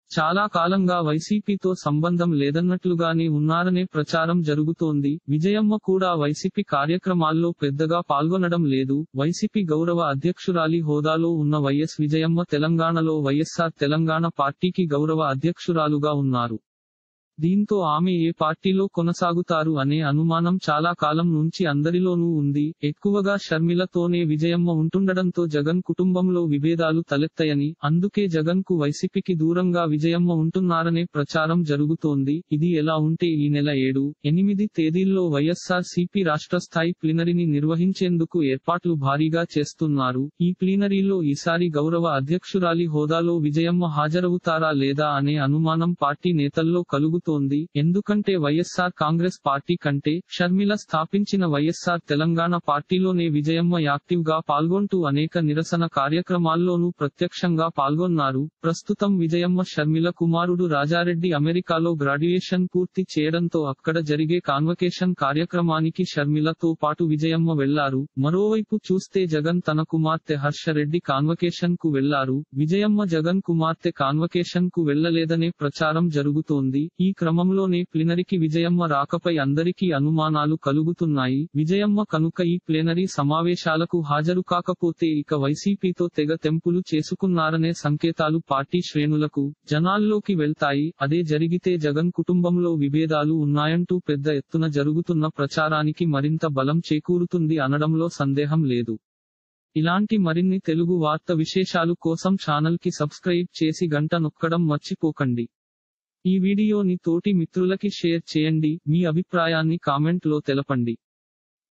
చాలా కాలంగా వైసీపీతో సంబంధం లేదన్నట్లుగానే ఉన్నారనే ప్రచారం జరుగుతోంది విజయమ్మ కూడా వైసీపీ కార్యక్రమాల్లో పెద్దగా పాల్గొనడం లేదు వైసీపీ గౌరవ అధ్యక్షురాలి హోదాలో ఉన్న వైఎస్ విజయమ్మ తెలంగాణలో వైఎస్ఆర్ తెలంగాణ పార్టీకి గౌరవ అధ్యక్షురాలుగా ఉన్నారు దీంతో ఆమె ఏ పార్టీలో కొనసాగుతారు అనే అనుమానం చాలా కాలం నుంచి అందరిలోనూ ఉంది ఎక్కువగా షర్మిలతోనే విజయమ్మ ఉంటుండడంతో జగన్ కుటుంబంలో విభేదాలు తలెత్తాయని అందుకే జగన్ కు వైసీపీకి దూరంగా విజయమ్మ ఉంటున్నారనే ప్రచారం జరుగుతోంది ఇది ఎలా ఉంటే ఈ నెల ఏడు ఎనిమిది తేదీల్లో వైఎస్ఆర్ సిపి రాష్ట్ర స్థాయి ప్లీనరీని నిర్వహించేందుకు ఏర్పాట్లు భారీగా చేస్తున్నారు ఈ ప్లీనరీలో ఈసారి గౌరవ అధ్యక్షురాలి హోదాలో విజయమ్మ హాజరవుతారా లేదా అనే అనుమానం పార్టీ నేతల్లో కలుగుతోంది ఎందుకంటే వైఎస్ఆర్ కాంగ్రెస్ పార్టీ కంటే షర్మిల స్థాపించిన వైఎస్ఆర్ తెలంగాణ పార్టీలోనే విజయమ్మ యాక్టివ్ గా పాల్గొంటూ అనేక నిరసన కార్యక్రమాల్లోనూ ప్రత్యక్షంగా పాల్గొన్నారు ప్రస్తుతం విజయమ్మ షర్మిల కుమారుడు రాజారెడ్డి అమెరికాలో గ్రాడ్యుయేషన్ పూర్తి చేయడంతో అక్కడ జరిగే కాన్వకేషన్ కార్యక్రమానికి షర్మిలతో పాటు విజయమ్మ వెళ్లారు మరోవైపు చూస్తే జగన్ తన కుమార్తె హర్షరెడ్డి కాన్వకేషన్ కు వెళ్లారు విజయమ్మ జగన్ కుమార్తె కాన్వకేషన్ కు వెళ్లలేదనే ప్రచారం జరుగుతోంది ఈ క్రమంలోనే ప్లీనరీకి విజయమ్మ రాకపై అందరికీ అనుమానాలు కలుగుతున్నాయి విజయమ్మ కనుక ఈ ప్లీనరీ సమావేశాలకు హాజరు కాకపోతే ఇక వైసీపీతో తెగ తెంపులు చేసుకున్నారనే సంకేతాలు పార్టీ శ్రేణులకు జనాల్లోకి వెళ్తాయి అదే జరిగితే జగన్ కుటుంబంలో విభేదాలు ఉన్నాయంటూ పెద్ద ఎత్తున జరుగుతున్న ప్రచారానికి మరింత బలం చేకూరుతుంది అనడంలో సందేహం లేదు ఇలాంటి మరిన్ని తెలుగు వార్త విశేషాలు కోసం ఛానల్ కి సబ్స్క్రైబ్ చేసి గంట నొక్కడం మర్చిపోకండి ఈ వీడియోని తోటి మిత్రులకి షేర్ చేయండి మీ అభిప్రాయాన్ని కామెంట్ లో తెలపండి